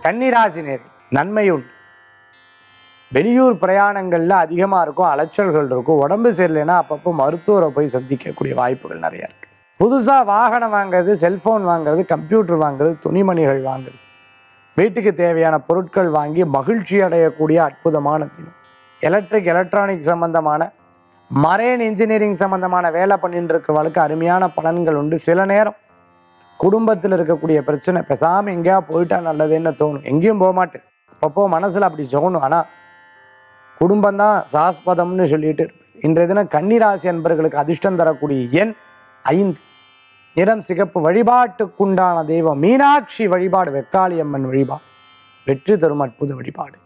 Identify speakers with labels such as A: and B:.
A: கன்னிராசி நேர் நன்மை உண்டு வெளியூர் பிரயாணங்களில் அதிகமாக இருக்கும் அலைச்சல்கள் இருக்கும் உடம்பு சரியில்லைன்னா அப்பப்போ மருத்துவரை போய் சந்திக்கக்கூடிய வாய்ப்புகள் நிறையா இருக்குது புதுசாக வாகனம் வாங்குறது செல்ஃபோன் வாங்குறது கம்ப்யூட்டர் வாங்குறது துணிமணிகள் வாங்குறது வீட்டுக்கு தேவையான பொருட்கள் வாங்கி மகிழ்ச்சி அடையக்கூடிய அற்புதமான தினம் எலக்ட்ரிக் எலக்ட்ரானிக் சம்பந்தமான மரேன் இன்ஜினியரிங் சம்பந்தமான வேலை பண்ணிட்டு இருக்கிறவளுக்கு அருமையான பலன்கள் உண்டு சில நேரம் குடும்பத்தில் இருக்கக்கூடிய பிரச்சனை பேசாமல் எங்கேயா போயிட்டா நல்லதுன்னு தோணும் எங்கேயும் போக மாட்டேன் அப்பப்போ மனசில் அப்படி தோணும் ஆனால் குடும்பம்தான் சாஸ்பதம்னு சொல்லிட்டு இருப்பேன். இன்றைய தினம் கன்னிராசி அன்பர்களுக்கு அதிர்ஷ்டம் தரக்கூடிய எண் ஐந்து நிறம் சிகப்பு வழிபாட்டுக்குண்டான தெய்வம் மீனாட்சி வழிபாடு வெக்காளியம்மன் வழிபாடு வெற்றி தரும் அற்புத வழிபாடு